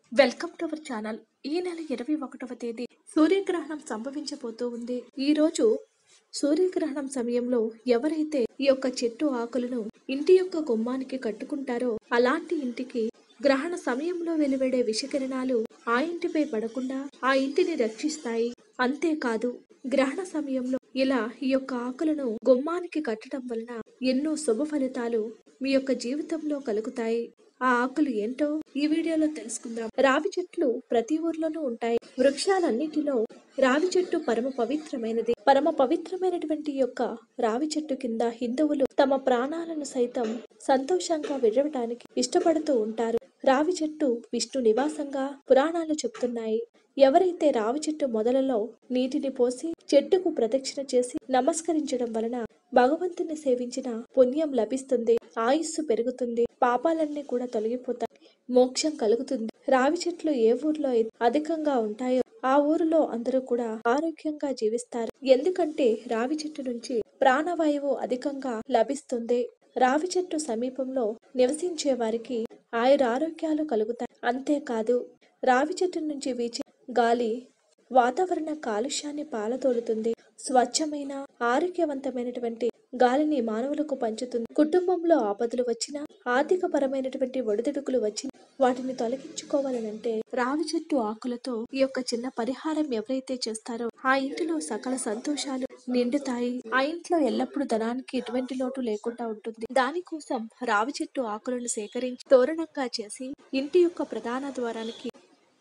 welcome to our channel ఈ నెల ఇరవై ఒకటవ తేదీ సూర్యగ్రహణం సంభవించబోతూ ఉంది ఈ రోజు సూర్యగ్రహణం సమయంలో ఎవరైతే ఈ యొక్క చెట్టు ఆకులను ఇంటి యొక్క గుమ్మానికి కట్టుకుంటారో అలాంటి ఇంటికి గ్రహణ సమయంలో వెలువడే విషకిరణాలు ఆ ఇంటిపై పడకుండా ఆ ఇంటిని రక్షిస్తాయి అంతేకాదు గ్రహణ సమయంలో ఇలా ఈ యొక్క ఆకులను గుమ్మానికి కట్టడం వలన ఎన్నో శుభ ఫలితాలు మీ యొక్క జీవితంలో కలుగుతాయి ఆ ఆకులు ఏంటో ఈ వీడియోలో తెలుసుకుందాం రావి చెట్లు ప్రతి ఊర్లోనూ ఉంటాయి వృక్షాలన్నిటిలో రావి చెట్టు పరమ పవిత్రమైనది పరమ పవిత్రమైనటువంటి యొక్క రావి చెట్టు కింద హిందువులు తమ ప్రాణాలను సైతం సంతోషంగా విడవటానికి ఇష్టపడుతూ ఉంటారు రావి చెట్టు విష్ణు నివాసంగా పురాణాలు చెప్తున్నాయి ఎవరైతే రావి చెట్టు మొదలలో నీటిని పోసి చెట్టుకు ప్రదక్షిణ చేసి నమస్కరించడం వలన భగవంతుని సేవించిన పుణ్యం లభిస్తుంది ఆయుస్సు పెరుగుతుంది పాపాలన్నీ కూడా తొలగిపోతాయి మోక్షం కలుగుతుంది రావి చెట్లు ఏ ఊర్లో అయితే అధికంగా ఉంటాయో ఆ ఊరిలో అందరూ కూడా ఆరోగ్యంగా జీవిస్తారు ఎందుకంటే రావి చెట్టు నుంచి ప్రాణవాయువు అధికంగా లభిస్తుంది రావి చెట్టు సమీపంలో నివసించే వారికి ఆయుర ఆరోగ్యాలు కలుగుతాయి అంతేకాదు రావి చెట్టు నుంచి వీచే గాలి వాతావరణ కాలుష్యాన్ని పాలతోడుతుంది స్వచ్ఛమైన ఆరోగ్యవంతమైనటువంటి గాలిని మానవులకు పంచుతుంది కుటుంబంలో ఆపదలు వచ్చినా ఆర్థిక పరమైనటువంటి ఒడిదుడుకులు వచ్చినా వాటిని తొలగించుకోవాలనంటే రావి చెట్టు ఆకులతో ఈ యొక్క చిన్న పరిహారం ఎవరైతే చేస్తారో ఆ ఇంటిలో సకల సంతోషాలు నిండుతాయి ఆ ఇంట్లో ఎల్లప్పుడూ ధనానికి ఎటువంటి లోటు లేకుండా ఉంటుంది దానికోసం రావి చెట్టు ఆకులను సేకరించి తోరణంగా చేసి ఇంటి యొక్క ప్రధాన ద్వారానికి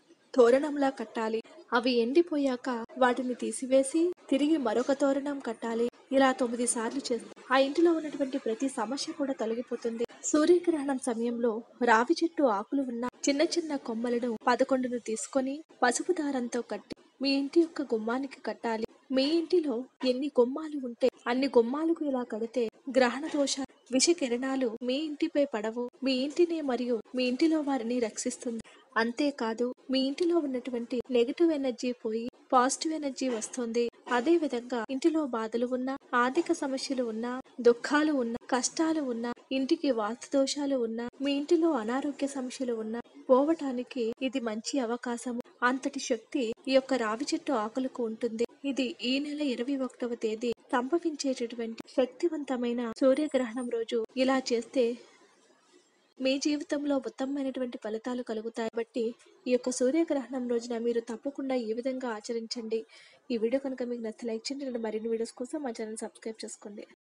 తోరణంలా కట్టాలి అవి ఎండిపోయాక వాటిని తీసివేసి తిరిగి మరొక తోరణం కట్టాలి ఇలా తొమ్మిది సార్లు చేస్తే ఆ ఇంటిలో ఉన్నటువంటి ప్రతి సమస్య కూడా తొలగిపోతుంది సూర్యగ్రహణం సమయంలో రావి చెట్టు ఆకులు ఉన్న చిన్న చిన్న కొమ్మలను పదకొండును తీసుకొని పసుపు దారంతో కట్టి మీ ఇంటి యొక్క గుమ్మానికి కట్టాలి మీ ఇంటిలో ఎన్ని గుమ్మాలు ఉంటే అన్ని గుమ్మాలకు ఇలా కడితే గ్రహణ దోష విష కిరణాలు మీ ఇంటిపై పడవు మీ ఇంటిని మరియు మీ ఇంటిలో వారిని రక్షిస్తుంది అంతేకాదు మీ ఇంటిలో ఉన్నటువంటి నెగటివ్ ఎనర్జీ పోయి పాజిటివ్ ఎనర్జీ వస్తుంది అదే విధంగా ఇంటిలో బాధలు ఉన్నా ఆర్థిక సమస్యలు ఉన్నా దుఃఖాలు ఉన్నా కష్టాలు ఉన్నా ఇంటికి వాస్తు దోషాలు ఉన్నా మీ ఇంటిలో అనారోగ్య సమస్యలు ఉన్నా పోవటానికి ఇది మంచి అవకాశము అంతటి శక్తి ఈ యొక్క రావి చెట్టు ఆకులకు ఉంటుంది ఇది ఈ నెల ఇరవై ఒకటవ తేదీ సంభవించేటటువంటి శక్తివంతమైన సూర్యగ్రహణం రోజు ఇలా చేస్తే మీ జీవితంలో ఉత్తమమైనటువంటి ఫలితాలు కలుగుతాయి బట్టి ఈ యొక్క సూర్యగ్రహణం రోజున మీరు తప్పకుండా ఈ విధంగా ఆచరించండి ఈ వీడియో కనుక మీకు నచ్చితే లైక్ చేయండి మరిన్ని వీడియోస్ కోసం మా ఛానల్ సబ్స్క్రైబ్ చేసుకోండి